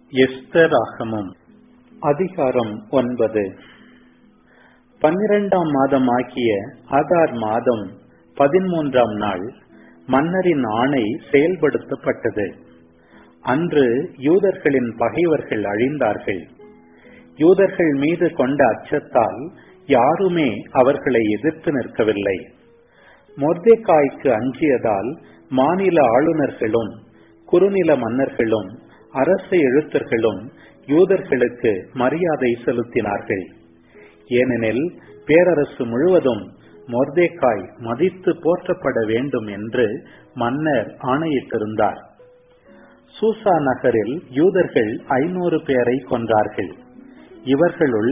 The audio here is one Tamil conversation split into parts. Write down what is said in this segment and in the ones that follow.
எஸ்தராகமம் அதிகாரம் ஒன்பது பன்னிரண்டாம் மாதம் ஆகிய ஆதார் மாதம் பதிமூன்றாம் நாள் மன்னரின் ஆணை செயல்படுத்தப்பட்டது அன்று யூதர்களின் பகைவர்கள் அழிந்தார்கள் யூதர்கள் மீது கொண்ட அச்சத்தால் யாருமே அவர்களை எதிர்த்து நிற்கவில்லை மொர்தேக்காய்க்கு அஞ்சியதால் மாநில ஆளுநர்களும் குறுநில மன்னர்களும் அரச எழுத்தர்களும் யூதர்களுக்கு மரியாதை செலுத்தினார்கள் ஏனெனில் பேரரசு முழுவதும் மொர்தேக்காய் மதித்து போற்றப்பட வேண்டும் என்று மன்னர் ஆணையிட்டிருந்தார் சூசா நகரில் யூதர்கள் ஐநூறு பேரை கொன்றார்கள் இவர்களுள்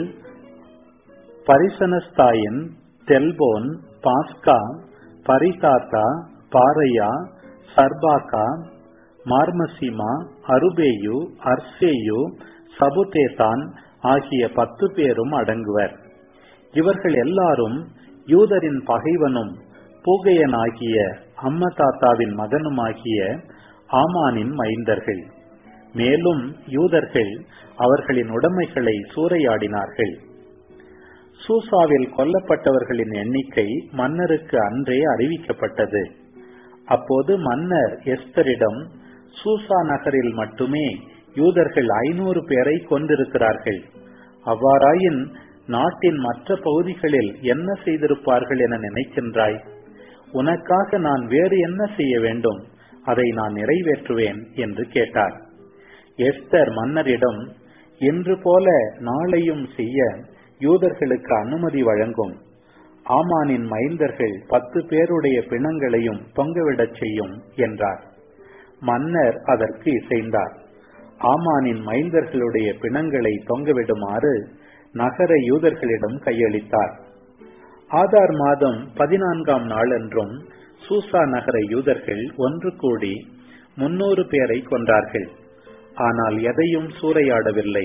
பரிசனஸ்தாயின் தெல்போன் பாஸ்கா பரிதாத்தா பாரையா சர்பாக்கா மார்மசிமா அருபேயு அர்சேயு சபுதேதான் ஆகிய பத்து பேரும் அடங்குவர் இவர்கள் எல்லாரும் யூதரின் பகைவனும் பூகையனாகிய அம்மதாத்தாவின் மகனுமாகிய ஆமானின் மைந்தர்கள் மேலும் யூதர்கள் அவர்களின் உடைமைகளை சூறையாடினார்கள் சூசாவில் கொல்லப்பட்டவர்களின் எண்ணிக்கை மன்னருக்கு அன்றே அறிவிக்கப்பட்டது அப்போது மன்னர் எஸ்தரிடம் சூசா நகரில் மட்டுமே யூதர்கள் ஐநூறு பேரை கொண்டிருக்கிறார்கள் அவ்வாறாயின் நாட்டின் மற்ற பகுதிகளில் என்ன செய்திருப்பார்கள் என நினைக்கின்றாய் உனக்காக நான் வேறு என்ன செய்ய வேண்டும் அதை நான் நிறைவேற்றுவேன் என்று கேட்டார் எஸ்தர் மன்னரிடம் இன்று போல நாளையும் செய்ய யூதர்களுக்கு அனுமதி வழங்கும் ஆமானின் மைந்தர்கள் பத்து பேருடைய பிணங்களையும் தொங்கவிடச் செய்யும் என்றார் மன்னர் அதற்கு இசைந்தார் ஆமானின் மைந்தர்களுடைய பிணங்களை தொங்கவிடுமாறு நகர யூதர்களிடம் கையளித்தார் ஆதார் மாதம் பதினான்காம் நாளன்றும் சூசா நகர யூதர்கள் ஒன்று கூடி முன்னூறு பேரை கொன்றார்கள் ஆனால் எதையும் சூறையாடவில்லை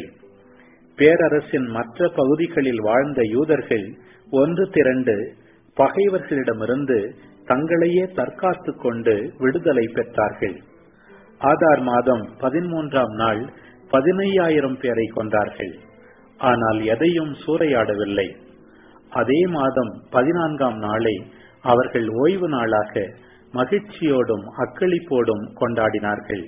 பேரரசின் மற்ற பகுதிகளில் வாழ்ந்த யூதர்கள் ஒன்று திரண்டு பகைவர்களிடமிருந்து தங்களையே தற்காத்து கொண்டு விடுதலை பெற்றார்கள் ஆதார் மாதம் பதிமூன்றாம் நாள் பதினையாயிரம் பேரை கொண்டார்கள் ஆனால் எதையும் சூறையாடவில்லை அதே மாதம் பதினான்காம் நாளை அவர்கள் ஓய்வு நாளாக மகிழ்ச்சியோடும் அக்களிப்போடும் கொண்டாடினார்கள்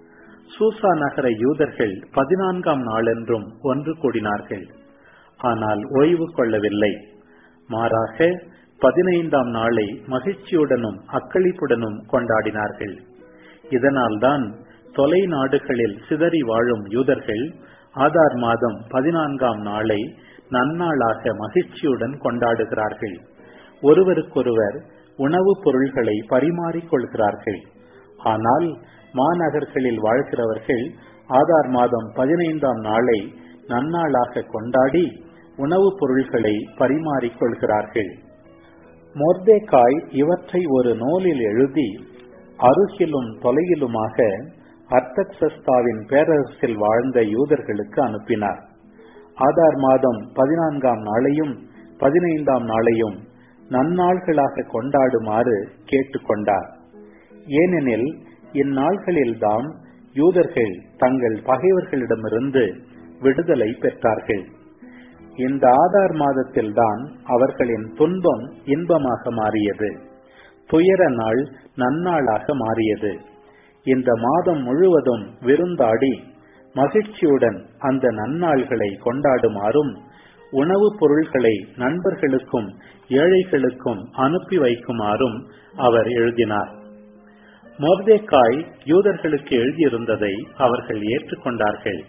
சூசா நகர யூதர்கள் பதினான்காம் நாளென்றும் ஒன்று கூடினார்கள் ஆனால் ஓய்வு கொள்ளவில்லை மாறாக பதினைந்தாம் நாளை மகிழ்ச்சியுடனும் அக்களிப்புடனும் கொண்டாடினார்கள் இதனால்தான் தொலை நாடுகளில் சிதறி வாழும் யூதர்கள் ஆதார் மாதம் பதினான்காம் நாளை நன்னாளாக மகிழ்ச்சியுடன் கொண்டாடுகிறார்கள் ஒருவருக்கொருவர் உணவுப் பொருள்களை பரிமாறிக்கொள்கிறார்கள் ஆனால் மாநகர்களில் வாழ்கிறவர்கள் ஆதார் மாதம் பதினைந்தாம் நாளை நன்னாளாக கொண்டாடி உணவுப் பொருள்களை பரிமாறிக்கொள்கிறார்கள் மொர்தேக்காய் இவற்றை ஒரு நூலில் எழுதி அருகிலும் தொலையிலுமாக அர்த்தக்சஸ்தாவின் பேரரசில் வாழ்ந்த யூதர்களுக்கு அனுப்பினார் ஆதார் மாதம் பதினான்காம் நாளையும் பதினைந்தாம் நாளையும் நன்னாள்களாக கொண்டாடுமாறு கேட்டுக்கொண்டார் ஏனெனில் இந்நாள்களில்தான் யூதர்கள் தங்கள் பகைவர்களிடமிருந்து விடுதலை பெற்றார்கள் இந்த ஆதார் மாதத்தில்தான் அவர்களின் துன்பம் இன்பமாக மாறியது துயர நாள் நன்னாளாக மாறியது இந்த மாதம் முழுவதும் விருந்தாடி மகிழ்ச்சியுடன் அந்த நன்னாள்களை கொண்டாடுமாறும் உணவுப் பொருள்களை நண்பர்களுக்கும் ஏழைகளுக்கும் அனுப்பி வைக்குமாறும் அவர் எழுதினார் மொர்தேக்காய் யூதர்களுக்கு எழுதியிருந்ததை அவர்கள் ஏற்றுக்கொண்டார்கள்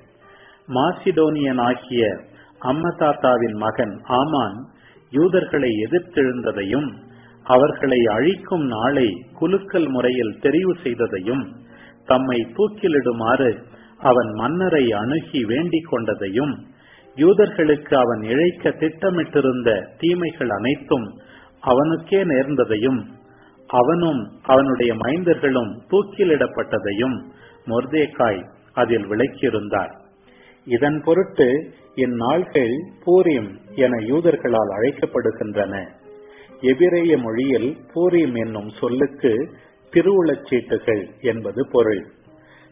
மாசிடோனியனாகிய அம்மதாத்தாவின் மகன் ஆமான் யூதர்களை எதிர்த்தெழுந்ததையும் அவர்களை அழிக்கும் நாளை குலுக்கல் முறையில் தெரிவு செய்ததையும் தம்மை தூக்கிலிடுமாறு அவன் மன்னரை அணுகி வேண்டிக் கொண்டதையும் யூதர்களுக்கு அவன் இழைக்க திட்டமிட்டிருந்த தீமைகள் அனைத்தும் அவனுக்கே நேர்ந்ததையும் அவனும் அவனுடைய மைந்தர்களும் தூக்கிலிடப்பட்டதையும் மொர்தேக்காய் அதில் விளக்கியிருந்தார் இதன் பொருட்டு இந்நாள்கள் பூரிம் என யூதர்களால் அழைக்கப்படுகின்றன எபிரேய மொழியில் பூரிம் என்னும் சொல்லுக்கு திருவுளச்சீட்டுகள் என்பது பொருள்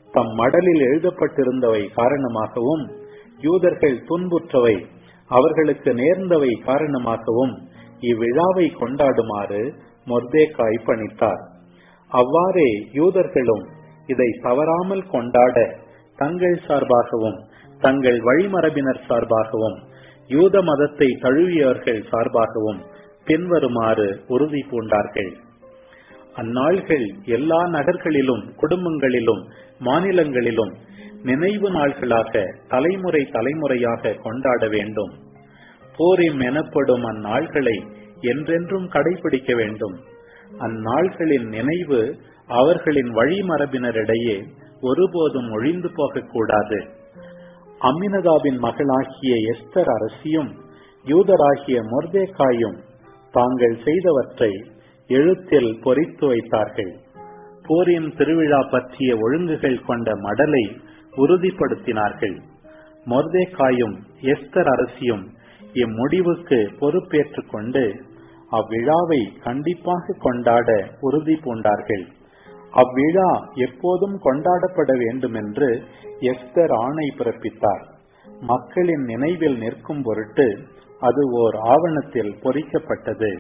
தம் மடலில் எழுதப்பட்டிருந்தவை காரணமாகவும் யூதர்கள் துன்புற்றவை அவர்களுக்கு நேர்ந்தவை காரணமாகவும் இவ்விழாவை கொண்டாடுமாறு மொர்தேக்காய் பணித்தார் அவ்வாறே யூதர்களும் இதை தவறாமல் கொண்டாட தங்கள் சார்பாகவும் தங்கள் வழிமரபினர் சார்பாகவும் யூத மதத்தை தழுவியவர்கள் சார்பாகவும் பின்வருமாறு உறுதி பூண்டார்கள் அந்நாள்கள் எல்லா நகர்களிலும் குடும்பங்களிலும் மாநிலங்களிலும் நினைவு நாள்களாக தலைமுறை தலைமுறையாக கொண்டாட வேண்டும் போரிம் எனப்படும் அந்நாள்களை என்றென்றும் கடைபிடிக்க வேண்டும் அந்நாள்களின் நினைவு அவர்களின் வழிமரபினரிடையே ஒருபோதும் ஒழிந்து போகக்கூடாது அம்மினதாபின் மகளாகிய எஸ்தர் அரசியும் யூதராகிய மொர்தேக்காயும் தாங்கள் செய்தவற்றை எழுத்தில் பொறித்து வைத்தார்கள் போரின் திருவிழா பற்றிய ஒழுங்குகள் கொண்ட மடலை உறுதிப்படுத்தினார்கள் மொர்தேக்காயும் எஸ்தர் அரசியும் இம்முடிவுக்கு பொறுப்பேற்றுக் கொண்டு அவ்விழாவை கண்டிப்பாக கொண்டாட உறுதி பூண்டார்கள் அவ்விழா எப்போதும் கொண்டாடப்பட வேண்டும் என்று எஸ்தர் ஆணை பிறப்பித்தார் மக்களின் நினைவில் நிற்கும் பொருட்டு அது ஓர் ஆவணத்தில் பொறிக்கப்பட்டது